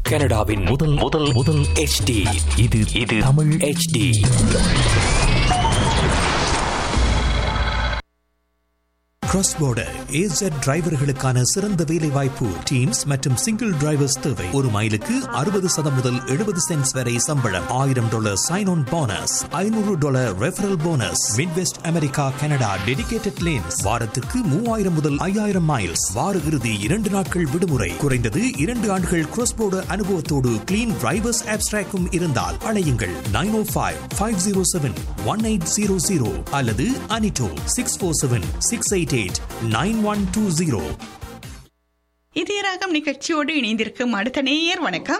கனடாவின் முதல் முதல் முதல் HD இது இது Tamil HD cross border AZ டிரைவர்களுக்கான சிறந்த வேலை வாய்ப்பு டீம்ஸ் மற்றும் சிங்கிள் டிரைவர்ஸ் தேவை ஒரு மைலுக்கு அறுபது சதம் முதல் எழுபது சென்ட்ஸ் வரை சம்பளம் ஆயிரம் டாலர் சைன் ஆன் போனஸ் ஐநூறு dollar referral bonus Midwest America Canada dedicated lanes வாரத்துக்கு மூவாயிரம் முதல் ஐயாயிரம் மைல்ஸ் வார இறுதி இரண்டு நாட்கள் விடுமுறை குறைந்தது இரண்டு ஆண்டுகள் கிராஸ் border அனுபவத்தோடு கிளீன் டிரைவர்ஸ் ஆப்ஸ்ட்ராக்கும் இருந்தால் அழையுங்கள் nine O five five zero seven one eight zero zero அல்லது அனிட்டோ six four seven six eight eight nine one two zero இதயராகம் நிகழ்ச்சியோடு இணைந்திருக்கும் அடுத்த நேயர் வணக்கம்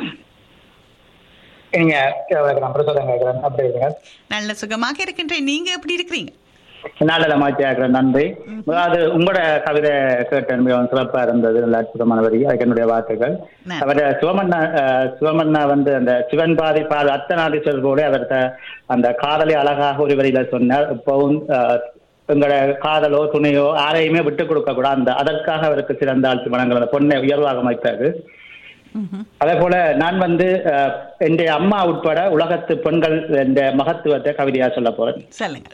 நீங்க நான் பிரசாதம் கேட்கிறேன் அப்படி இருக்கீங்க நல்ல சுகமாக இருக்கின்றேன் நீங்க எப்படி இருக்கிறீங்க நல்ல மாற்றி ஆகிறேன் நன்றி அதாவது உங்களோட கவிதை கேட்டேன் மிகவும் சிறப்பா இருந்தது நல்ல அற்புதமான வரி அதுக்கு என்னுடைய வாழ்த்துக்கள் நன்றி. அவர் சிவமண்ணா அஹ், சிவமண்ணா வந்து அந்த சிவன் பாதி பாதி அத்தநாதீஸ்வரர் போல அவர் த- அந்த காதலை அழகாக ஒரு வரியில சொன்னார் இப்பவும் அஹ், எங்களோட காதலோ துணையோ யாரையுமே விட்டு கொடுக்க கூடாது அந்த அதற்காக அவருக்கு சிறந்த ஆட்சி வணங்குற அந்த பொண்ணை உயர்வாக அமைத்தாரு அதே போல நான் வந்து அஹ், என்னுடைய அம்மா உட்பட உலகத்து பெண்கள் என்ற மகத்துவத்தை கவிதையா சொல்ல போறேன் சொல்லுங்க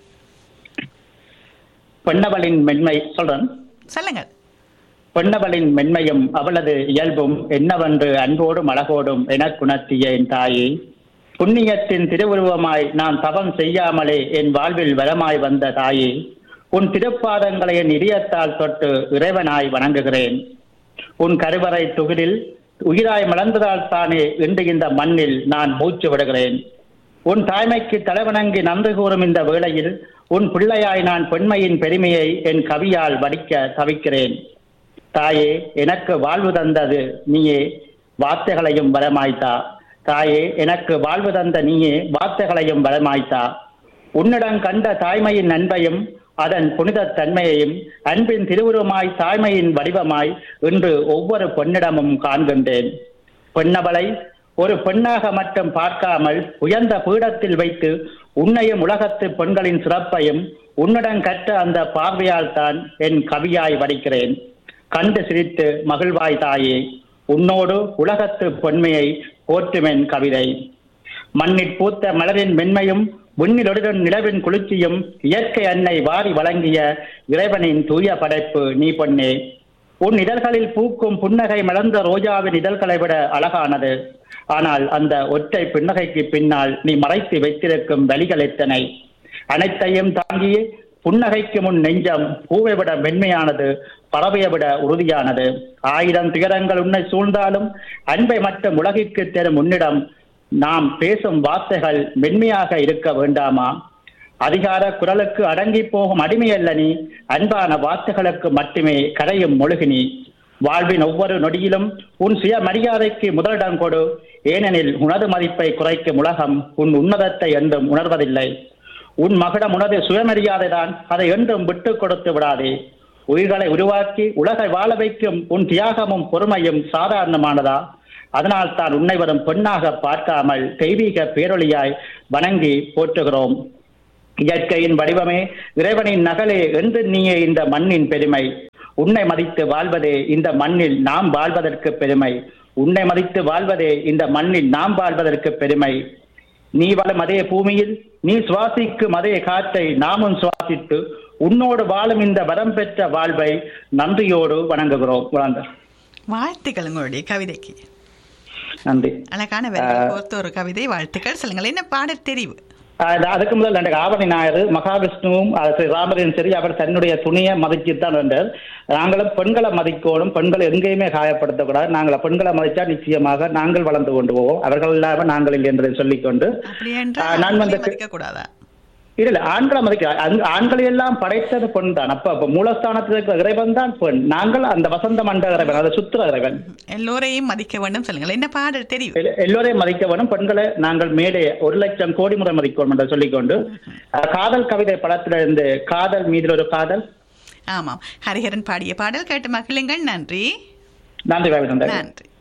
பெண்ணவளின் மென்மை சொல்றேன் சொல்லுங்க பெண்ணவளின் மென்மையும் அவளது இயல்பும் என்னவென்று அன்போடும் அழகோடும் எனக்குணர்த்திய என் தாயே புண்ணியத்தின் திருவுருவமாய் நான் தவம் செய்யாமலே என் வாழ்வில் வரமாய் வந்த தாயே உன் திருப்பாதங்களை என் இதயத்தால் தொட்டு இறைவனாய் வணங்குகிறேன் உன் கருவறை துகிலில் உயிராய் மலர்ந்ததால் தானே இன்று இந்த மண்ணில் நான் மூச்சு விடுகிறேன் உன் தாய்மைக்கு தலைவணங்கி நன்றி கூறும் இந்த வேளையில் உன் பிள்ளையாய் நான் பெண்மையின் பெருமையை என் கவியால் வடிக்க தவிக்கிறேன் தாயே எனக்கு வாழ்வு தந்தது நீயே வார்த்தைகளையும் வரமாய்த்தா தாயே எனக்கு வாழ்வு தந்த நீயே வார்த்தைகளையும் வரமாய்த்தா உன்னிடம் கண்ட தாய்மையின் அன்பையும் அதன் புனித தன்மையையும் அன்பின் திருவுருவமாய் தாய்மையின் வடிவமாய் இன்று ஒவ்வொரு பெண்ணிடமும் காண்கின்றேன் பெண்ணவளை ஒரு பெண்ணாக மட்டும் பார்க்காமல் உயர்ந்த பீடத்தில் வைத்து உன்னையும் உலகத்து பெண்களின் சிறப்பையும் உன்னிடம் கற்ற அந்த பார்வையால் தான் என் கவியாய் வடிக்கிறேன் கண்டு சிரித்து மகிழ்வாய் தாயே உன்னோடு உலகத்து பொன்மையை போற்றுமென் கவிதை மண்ணிற் பூத்த மலரின் மென்மையும் விண்ணிலொடுடன் நிலவின் குளிர்ச்சியும் இயற்கை அன்னை வாரி வழங்கிய இறைவனின் தூய படைப்பு நீ பொன்னே உன் இதழ்களில் பூக்கும் புன்னகை மலர்ந்த ரோஜாவின் இதழ்களை விட அழகானது ஆனால் அந்த ஒற்றை புன்னகைக்கு பின்னால் நீ மறைத்து வைத்திருக்கும் வலிகள் எத்தனை அனைத்தையும் தாங்கியே புன்னகைக்கு முன் நெஞ்சம் பூவை விட மென்மையானது பறவையை விட உறுதியானது ஆயிரம் துயரங்கள் உன்னை சூழ்ந்தாலும் அன்பை மட்டும் உலகிற்கு தரும் உன்னிடம் நாம் பேசும் வார்த்தைகள் மென்மையாக இருக்க வேண்டாமா அதிகார குரலுக்கு அடங்கி போகும் அடிமையல்ல நீ அன்பான வார்த்தைகளுக்கு மட்டுமே கரையும் மொழுகினி வாழ்வின் ஒவ்வொரு நொடியிலும் உன் சுய மரியாதைக்கு முதலிடம் கொடு ஏனெனில் உனது மதிப்பை குறைக்கும் உலகம் உன் உன்னதத்தை என்றும் உணர்வதில்லை உன் மகுடம் உனது சுயமரியாதை தான் அதை என்றும் விட்டு கொடுத்து விடாதே உயிர்களை உருவாக்கி உலகை வாழ வைக்கும் உன் தியாகமும் பொறுமையும் சாதாரணமானதா அதனால் தான் உன்னை வரும் பெண்ணாக பார்க்காமல் தெய்வீக பேரொளியாய் வணங்கி போற்றுகிறோம் இயற்கையின் வடிவமே இறைவனின் நகலே என்று நீயே இந்த மண்ணின் பெருமை உன்னை மதித்து வாழ்வதே இந்த மண்ணில் நாம் வாழ்வதற்கு பெருமை உன்னை மதித்து வாழ்வதே இந்த மண்ணில் நாம் வாழ்வதற்கு பெருமை நீ வாழும் அதே பூமியில் நீ சுவாசிக்கும் அதே காற்றை நாமும் சுவாசித்து உன்னோடு வாழும் இந்த வரம் பெற்ற வாழ்வை நன்றியோடு வணங்குகிறோம் குழந்தை வாழ்த்துக்கள் உங்களுடைய கவிதைக்கு நன்றி அழகான வரி கோர்த்த ஒரு கவிதை வாழ்த்துக்கள் சொல்லுங்கள் என்ன பாடல் தெரிவு ஆஹ் அதுக்கு முதல் எனக்கு ஆவணி நாயர் மகாவிஷ்ணுவும் ஆஹ் ஸ்ரீ ராமரையும் சரி அவர் தன்னுடைய துணியை மதிச்சுத்தான் வந்தார் நாங்களும் பெண்களை மதிக்கணும் பெண்களை எங்கேயுமே காயப்படுத்தக்கூடாது நாங்கள் பெண்களை மதிச்சா நிச்சயமாக நாங்கள் வளர்ந்து கொண்டு போவோம் அவர்கள் இல்லாம நாங்கள் இல்லை என்பதை சொல்லிக்கொண்டு அப்படி ஆஹ் என்றால் நான் வந்து மதிக்க கூடாதா இல்ல இல்ல ஆண்களை மதிக்க அந்த ஆண்களை எல்லாம் படைத்தது பெண் தான் அப்ப அப்ப மூலஸ்தானத்தில் இருக்கிற இறைவன் தான் பெண் நாங்கள் அந்த வசந்த மண்ட இறைவன் அதை சுத்துற இறைவன் எல்லோரையும் மதிக்க வேண்டும் சொல்லுங்கள் என்ன பாடல் தெரிவு எல்- எல்லோரையும் மதிக்க வேணும் பெண்களை நாங்கள் மேலே ஒரு லட்சம் கோடி முறை மதிக்கணும் என்று சொல்லிக்கொண்டு அஹ், காதல் கவிதை படத்திலிருந்து காதல் மீதில் ஒரு காதல் ஆமாம் ஹரிஹரன் பாடிய பாடல் கேட்டு மகிழுங்கள் நன்றி நன்றி பாவி நன்றி